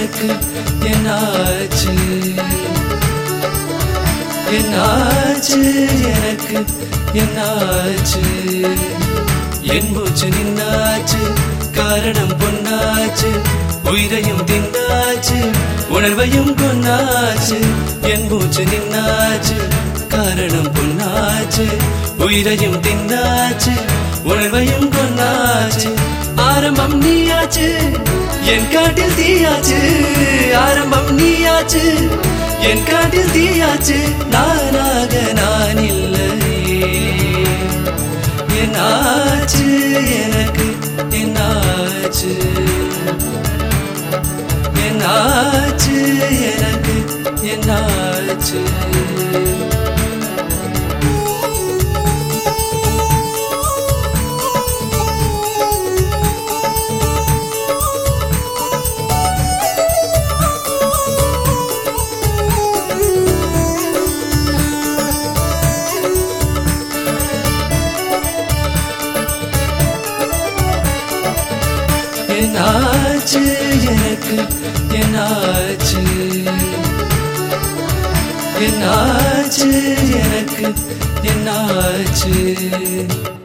எனக்கு என்னாச்சு என்னாச்சு எனக்கு என்னாச்சு என் மூச்சு நின்னாச்சு காரணம் பொன்னாச்சு உயிரையும் தின்னாச்சு உணர்வையும் கொன்னாச்சு என் மூச்சு நின்னாச்சு காரணம் பொன்னாச்சு உயிரையும் தின்னாச்சு உணர்வையும் கொன்னாச்சு ஆரம்பம் நீயாச்சு என் காட்டில் தீயாச்சு ஆரம்பம் நீயாச்சு என் காட்டில் தீயாச்சு நானாக நான் இல்லையே என்னாச்சு எனக்கு என்னாச்சு என்னாச்சு எனக்கு என்னாச்சு என்னாச்சு எனக்கு என்னாச்சு என்னாச்சு எனக்கு என்னாச்சு